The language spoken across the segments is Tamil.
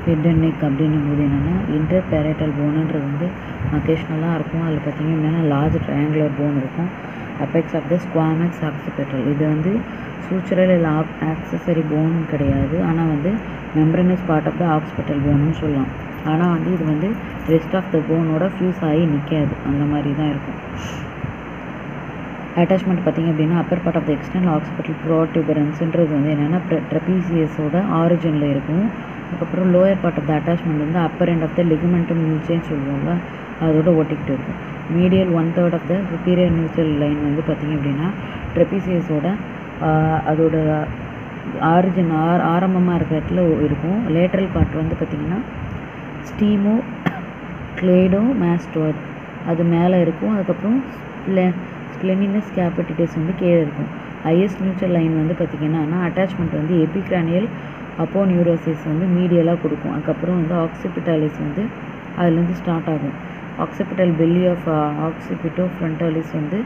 ஹெட் அண்ட் நெக் அப்படின்னும்போது என்னென்னா இன்டர் பேரேட்டல் போனுன்றது வந்து அக்கேஷ்னலாக இருக்கும் அதில் பார்த்தீங்க அப்படின்னா லார்ஜ் ட்ரையாங்குலர் போன் இருக்கும் apex of the squamous occipital இது வந்து சூச்சுரல் இல்லை ஆக்சசரி போன் கிடையாது ஆனால் வந்து மெம்பரனஸ் பார்ட் ஆஃப் த ஆக்சிபெட்டல் போன்னு சொல்லலாம் ஆனால் வந்து இது வந்து ரெஸ்ட் ஆஃப் த போனோட ஃபியூஸ் ஆகி நிற்காது அந்த மாதிரி தான் இருக்கும் அட்டாச்மெண்ட் பார்த்திங்க அப்படின்னா upper part of the external occipital ப்ரோடியூபரன்ஸ்ன்றது வந்து என்னென்னா ட்ரெபீசியஸோட ஆரிஜினில் இருக்கும் அதுக்கப்புறம் lower part of the attachment வந்து அப்பர் எண்ட் ஆஃப் த லிகமெண்ட்டும் மியூச்சேன்னு சொல்லுவோம்ல அதோட ஒட்டிக்கிட்டு இருக்கும் medial one third of the superior nuchal line வந்து பார்த்திங்க அப்படின்னா ட்ரெபீசியஸோட அதோட ஆரிஜின் ஆர் ஆரம்பமாக இருக்கிற இடத்துல இருக்கும் லேட்ரல் பார்ட் வந்து பார்த்திங்கன்னா ஸ்டீமோ கிளேடோ மேஸ்டோர் அது மேலே இருக்கும் அதுக்கப்புறம் ஸ்ப்ளெ ஸ்ப்ளெனினஸ் கேபிட்டிடஸ் வந்து கீழே இருக்கும் ஐஎஸ் நியூட்ரல் லைன் வந்து பார்த்திங்கன்னா அட்டாச்மெண்ட் வந்து எபிக்ரானியல் அப்போ நியூரோசிஸ் வந்து மீடியலாக கொடுக்கும் அதுக்கப்புறம் வந்து ஆக்சிபிட்டாலிஸ் வந்து அதுலேருந்து ஸ்டார்ட் ஆகும் occipital belly of occipitofrontalis வந்து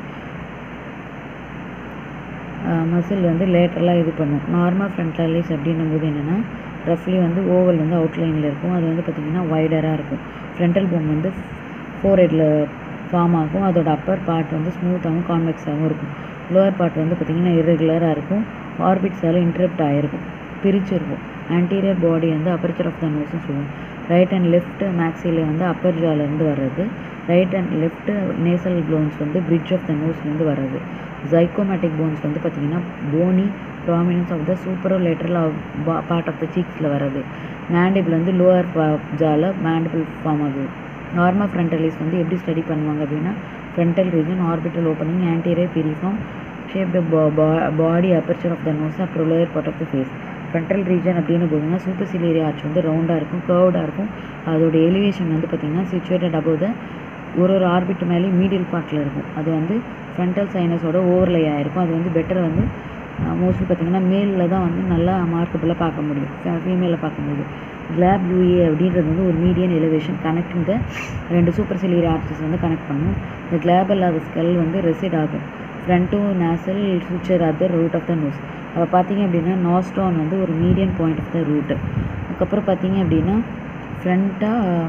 மசில் வந்து லேட்டரலாக இது பண்ணும் நார்மல் ஃப்ரண்டாலிஸ் அப்படின்னும் போது என்னென்னா ரஃப்லி வந்து ஓவல் வந்து அவுட்லைனில் இருக்கும் அது வந்து பார்த்திங்கன்னா வைடராக இருக்கும் ஃப்ரண்டல் போன் வந்து ஃபோர் ஹெட்டில் ஃபார்ம் ஆகும் அதோட அப்பர் பார்ட் வந்து ஸ்மூத்தாகவும் கான்வெக்ஸாகவும் இருக்கும் லோவர் பார்ட் வந்து பார்த்திங்கன்னா இரெகுலராக இருக்கும் ஆர்பிட்ஸால் இன்டரப்ட் ஆகிருக்கும் பிரிச்சிருக்கும் ஆன்டீரியர் பாடி வந்து அப்பர்ச்சர் ஆஃப் த நோஸ்னு சொல்லுவோம் ரைட் அண்ட் லெஃப்ட் மேக்ஸில் வந்து அப்பர் ஜாலேருந்து வர்றது right and left nasal bones வந்து பிரிட்ஜ் ஆஃப் த நோஸ்லேருந்து வர்றது ஜைக்கோமேட்டிக் போன்ஸ் வந்து பார்த்திங்கன்னா bony prominence of the superolateral part of the சீக்ஸில் வர்றது மேண்டிபிள் வந்து லோவர் ஜால மேண்டிபிள் ஃபார்ம் ஆகுது நார்மல் ஃப்ரண்டலிஸ் வந்து எப்படி ஸ்டடி பண்ணுவாங்க அப்படின்னா frontal region orbital opening anterior piriform shaped body aperture of the nose அப்புறம் lower part of the face frontal region அப்படின்னு போதுன்னா சூப்பர்சிலியரி ஆர்ச் வந்து ரவுண்டாக இருக்கும் கர்வ்டாக இருக்கும் அதோட எலிவேஷன் வந்து பார்த்திங்கன்னா சிச்சுவேட்டட் அபவ் த ஒரு ஒரு ஆர்பிட் மேலேயும் மீடியல் பார்ட்டில் இருக்கும் அது வந்து ஃப்ரண்டல் சைனஸோட ஓவர்லே ஆகிருக்கும் அது வந்து பெட்டர் வந்து மோஸ்ட்லி பார்த்திங்கன்னா மேலில் தான் வந்து நல்லா மார்க்கபிளாக பார்க்க முடியும் ஃபீமேலில் பார்க்க முடியும் கிளாப் யூஏ அப்படின்றது வந்து ஒரு மீடியன் எலிவேஷன் கனெக்டிங் த ரெண்டு சூப்பர் சிலியரி ஆர்ச்சஸ் வந்து கனெக்ட் பண்ணும் இந்த கிளாப் இல்லாத ஸ்கெல் வந்து ரெசிட் ஆகும் frontonasal suture of the root of the nose அப்போ பார்த்தீங்க அப்படின்னா நாஸ்டான் வந்து ஒரு median point of the root அதுக்கப்புறம் பார்த்தீங்க அப்படின்னா ஃப்ரண்ட்டாக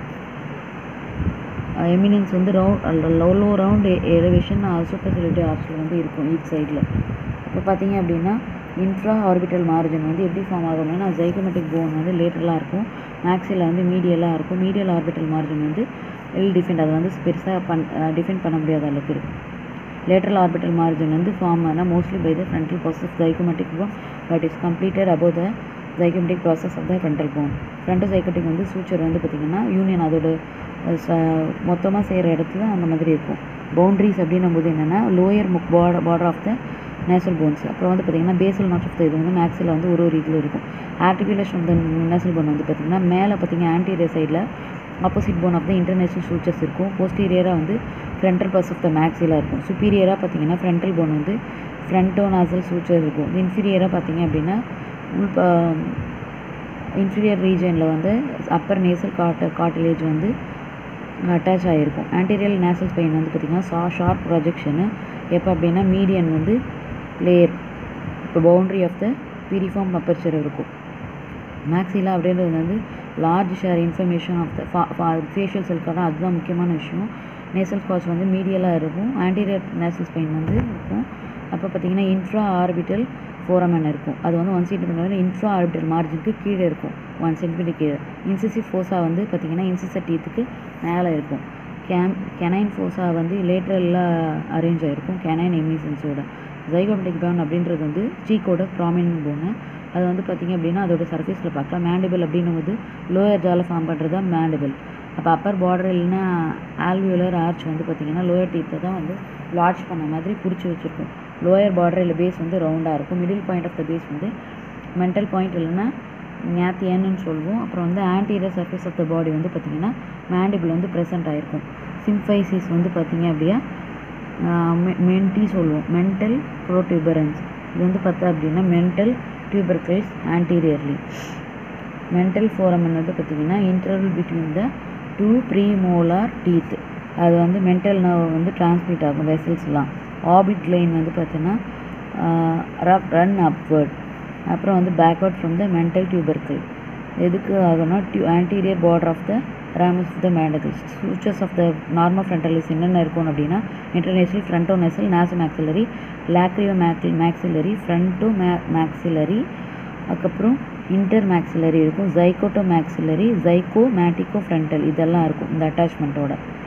எமினன்ஸ் வந்து round low low round elevation superciliary ஆர்ச்சில் வந்து இருக்கும் ஈச் சைடில் இப்போ பார்த்தீங்க அப்படின்னா இன்ட்ரா ஆர்பிட்டல் மார்ஜின் வந்து எப்படி ஃபார்ம் ஆகும்னா ஜைகமெட்டிக் போன் வந்து லேட்டரலாக இருக்கும் மேக்ஸில் வந்து மீடியலாக இருக்கும் மீடியல் ஆர்பிட்டல் மார்ஜின் வந்து வெல் டிஃபெண்ட் அது வந்து பெருசாக பண் டிஃபெண்ட் பண்ண முடியாத அளவுக்கு இருக்கும் லேட்டரல் ஆர்பிட்டல் மார்ஜின் வந்து ஃபார்ம் ஆனால் mostly by the frontal process zygomatic bone but is completed above the zygomatic process of the frontal bone frontal zygomatic வந்து சூச்சர் வந்து பார்த்திங்கன்னா யூனியன் அதோட மொத்தமாக செய்கிற இடத்துல அந்த மாதிரி இருக்கும் பவுண்ட்ரிஸ் அப்படின்னும் போது என்னென்னா லோயர் முக் border border of the nasal bones அப்புறம் வந்து பார்த்திங்கன்னா பேசல் நாச் ஆஃப் த இது வந்து மேக்ஸில் வந்து ஒரு ஒரு இதில் இருக்கும் articulation of the nasal bone வந்து பார்த்திங்கன்னா மேலே பார்த்திங்கன்னா ஆன்டீரியர் சைடில் opposite bone of the internasal sutures இருக்கும் போஸ்டீரியராக வந்து ஃப்ரண்டல் பஸ் ஆஃப் த மேக்ஸில் இருக்கும் சுப்பீரியராக பார்த்திங்கன்னா ஃப்ரண்டல் போன் வந்து ஃப்ரண்டோ நாசல் சூச்சர் இருக்கும் இன்ஃபீரியராக பார்த்திங்க அப்படின்னா உள் இன்ஃபீரியர் ரீஜனில் வந்து அப்பர் நேசல் காட்ட காட்டிலேஜ் வந்து அட்டாச் ஆகிருக்கும் ஆன்டீரியல் நேசல் ஸ்பெயின் வந்து பார்த்திங்கன்னா சா ஷார்ப் ப்ரொஜெக்ஷனு எப்போ அப்படின்னா மீடியன் வந்து லேயர் இப்போ boundary of the piriform aperture இருக்கும் மேக்ஸிலா அப்படின்றது வந்து large share in formation of the facial செல்க்காக அதுதான் முக்கியமான விஷயம் நேசல் ஸ்காட்ச் வந்து மீடியலாக இருக்கும் ஆன்டீரியர் நேசல் ஸ்பெயின் வந்து இருக்கும் அப்போ பார்த்திங்கன்னா இன்ஃப்ரா ஆர்பிட்டல் ஃபோரமன் இருக்கும் அது வந்து ஒன் சென்டிமீட்டர் இன்ஃப்ரா ஆர்பிட்டல் மார்ஜினுக்கு கீழே இருக்கும் ஒன் சென்டிமீட்டர் கீழே இன்சிசிவ் ஃபோஸா வந்து பார்த்திங்கன்னா இன்சிசர் டீத்துக்கு மேலே இருக்கும் கேம் கெனைன் ஃபோஸா வந்து லேட்டரலாக அரேஞ்ச் ஆகிருக்கும் கெனைன் எமிசன்ஸோட ஜைகோமெட்டிக் பேன் அப்படின்றது வந்து சீக்கோட ப்ராமினன்ட் போனு அது வந்து பார்த்திங்க அப்படின்னா அதோட சர்ஃபேஸில் பார்க்கலாம் மேண்டிபிள் அப்படின்னும் போது லோயர் ஜாவில் ஃபார்ம் பண்ணுறது தான் மேண்டிபிள் அப்போ அப்பர் பார்டர் இல்லைன்னா ஆல்வியுலர் ஆர்ச் வந்து பார்த்திங்கன்னா லோயர் டீத்தை தான் வந்து லார்ஜ் பண்ண மாதிரி பிடிச்சி வச்சுருக்கும் லோயர் பார்டர் இல்லை பேஸ் வந்து ரவுண்டாக இருக்கும் middle point of the base வந்து மென்டல் பாயிண்ட் இல்லைன்னா ஞாத்தியன்னு சொல்லுவோம் அப்புறம் வந்து anterior surface of the body வந்து பார்த்திங்கன்னா மேண்டிபிள் வந்து ப்ரெசென்ட் ஆகிருக்கும் சிம்ஃபைசிஸ் வந்து பார்த்திங்க அப்படியா மென்டி சொல்லுவோம் மென்டல் ப்ரோடியூபரன்ஸ் இது வந்து பார்த்தா அப்படின்னா mental tubercles anteriorly mental foramen வந்து பார்த்திங்கன்னா interval between the two premolar teeth அது வந்து மென்டல் நர்வ் வந்து டிரான்ஸ்மிட் ஆகும் வெசல்ஸ்லாம் ஆபிட் லைன் வந்து பார்த்தீங்கன்னா ரன் அப்வர்ட் அப்புறம் வந்து backward from the mental tubercle எதுக்கு ஆகும்னா to anterior border of the ramus of the mandible sutures of the norma frontalis என்னென்ன இருக்கும் அப்படின்னா internasal frontonasal nasomaxillary lacrimomaxillary frontomaxillary அதுக்கப்புறம் இன்டர் மேக்ஸிலரி இருக்கும் ஜைகோட்டோ மேக்ஸிலரி ஜைகோ மேட்டிகோ ஃப்ரண்டல் இதெல்லாம் இருக்கும் இந்த அட்டாச்மெண்ட்டோட